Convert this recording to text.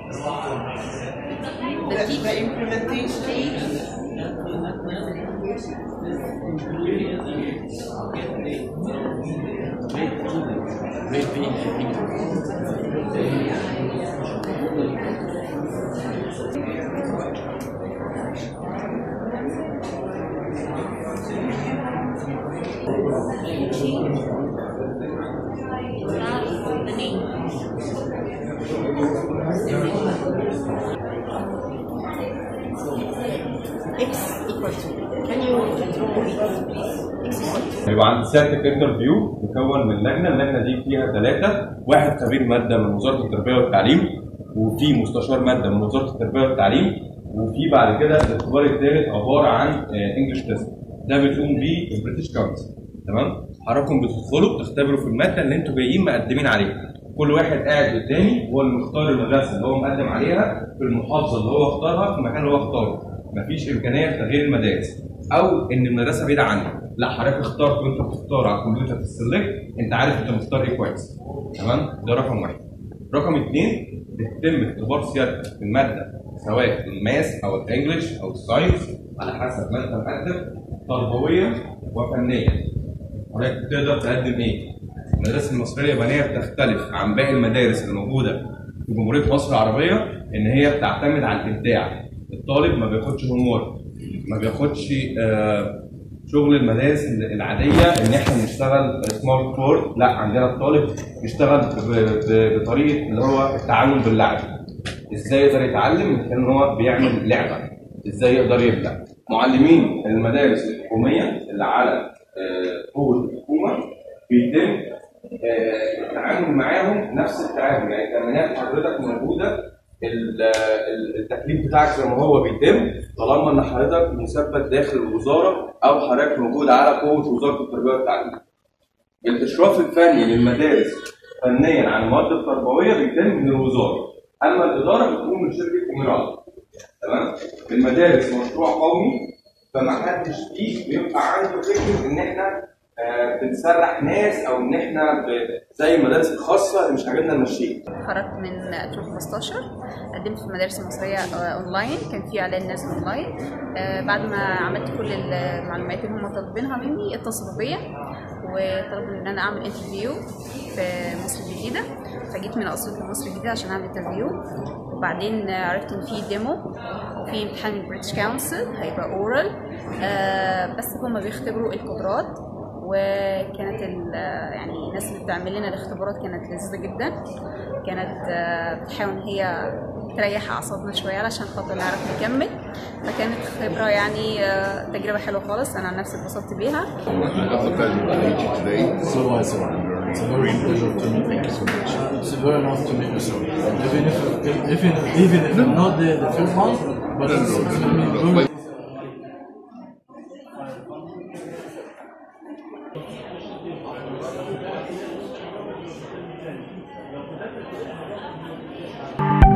The The, teach- the implementation. the name. X equal to. Can you draw it? X equal to. هيبقى عند سيادتك انترفيو مكون من لجنه، اللجنه دي فيها ثلاثه، واحد خبير ماده من وزاره التربيه والتعليم، وفي مستشار ماده من وزاره التربيه والتعليم، وفي بعد كده الاختبار الثالث عباره عن انجلش تيست. ده بتقوم بيه البريتش كونسل تمام؟ حضراتكم بتدخلوا بتختبروا في الماده اللي انتوا جايين مقدمين عليها. كل واحد قاعد قدامي هو اللي مختار المدرسه اللي هو مقدم عليها في المحافظه اللي هو اختارها في المكان اللي هو اختاره. مفيش امكانيه لتغيير المدارس او ان المدرسه بعيده عنك لا حضرتك اخترت وانت بتختار على الكمبيوتر في السلكت انت عارف انت مختار ايه كويس تمام ده رقم واحد رقم اثنين بيتم اختبار سيادتك في الماده سواء الماس او الانجليش او الساينس على حسب ما انت مقدم تربويا وفنيا حضرتك تقدر تقدم ايه؟ المدارس المصريه اليابانيه بتختلف عن باقي المدارس اللي موجوده في جمهوريه مصر العربيه ان هي بتعتمد على الابداع الطالب ما بياخدش هوم ما بياخدش آه، شغل المدارس العاديه ان احنا نشتغل سمارت بورد لا عندنا الطالب بيشتغل ب- ب- بطريقه اللي هو التعلم باللعب ازاي يقدر يتعلم من ان هو بيعمل لعبه ازاي يقدر يبدع معلمين المدارس الحكوميه اللي على آه، قوه الحكومه بيتم آه، التعامل معاهم نفس التعامل يعني تمرينات حضرتك موجوده ال- ال- التكليف بتاعك زي ما هو بيتم طالما ان حضرتك مثبت داخل الوزاره او حضرتك موجود على قوه وزاره التربيه والتعليم. الاشراف الفني للمدارس فنيا على المواد التربويه بيتم من الوزاره اما الاداره بتكون من شركه اميرات تمام المدارس مشروع قومي فما حدش فيه بيبقى عنده فكره ان احنا آه، بنسرح ناس او ان احنا ب- زي المدارس الخاصه اللي مش عاجبنا نمشيها خرجت من 2015 قدمت في المدارس المصرية آه، اونلاين كان في اعلان نازل اونلاين آه، بعد ما عملت كل المعلومات اللي هم طالبينها مني اتصلوا بيا وطلبوا ان انا اعمل انترفيو في مصر الجديدة فجيت من اسيوط لمصر الجديدة عشان اعمل انترفيو وبعدين عرفت ان في ديمو وفي امتحان البريتش كونسل هيبقى اورال بس هم بيختبروا القدرات وكانت ال- يعني الناس اللي بتعمل لنا الاختبارات كانت لذيذه جدا كانت آه، بتحاول ان هي تريح اعصابنا شويه علشان خاطر نعرف نكمل فكانت خبره يعني آه، تجربه حلوه خالص انا عن نفسي اتبسطت بيها I got the pleasure to meet you today. So I so It's a very pleasure to meet you. Thank you so much. It's very nice to meet you. So even if even even if I'm not the, the first one, but it's, I mean, very Thank